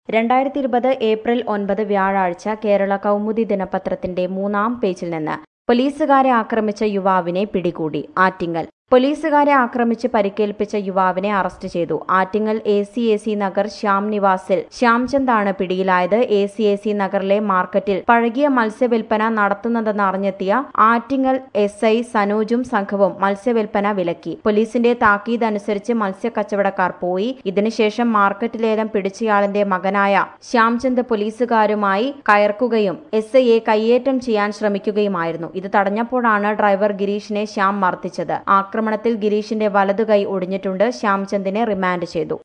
രണ്ടായിരത്തി ഇരുപത് ഏപ്രിൽ ഒൻപത് വ്യാഴാഴ്ച കേരള കൗമുദി ദിനപത്രത്തിന്റെ മൂന്നാം പേജിൽ നിന്ന് പോലീസുകാരെ ആക്രമിച്ച യുവാവിനെ പിടികൂടി ആറ്റിങ്ങൽ പോലീസുകാരെ ആക്രമിച്ച് പരിക്കേൽപ്പിച്ച യുവാവിനെ അറസ്റ്റ് ചെയ്തു Attingal A C A C Nagar Shyam നിവാസിൽ ശ്യാംചന്ദാണ് പിടിയിലായത് എ സി എ സി നഗറിലെ മാർക്കറ്റിൽ പഴകിയ മത്സ്യവിൽപ്പന നടത്തുന്നതെന്ന് അറിഞ്ഞെത്തിയ ആറ്റിങ്ങൽ എസ് ഐ സനോജും സംഘവും മത്സ്യവിൽപ്പന വിലക്കി പോലീസിന്റെ താക്കീത് അനുസരിച്ച് മത്സ്യക്കച്ചവടക്കാർ പോയി ഇതിനുശേഷം മാർക്കറ്റിലേലം പിടിച്ചയാളിന്റെ മകനായ ശ്യാംചന്ദ് പോലീസുകാരുമായി കയർക്കുകയും എസ് ഐയെ കയ്യേറ്റം ചെയ്യാൻ ശ്രമിക്കുകയുമായിരുന്നു ഇത് തടഞ്ഞപ്പോഴാണ് ഡ്രൈവർ ഗിരീഷിനെ ശ്യാം മർദ്ദിച്ചത് ആക്രമണത്തിൽ ഗിരീഷിന്റെ വലതു കൈ ഒടിഞ്ഞിട്ടുണ്ട് ശ്യാംചന്ദിനെ റിമാൻഡ് ചെയ്തു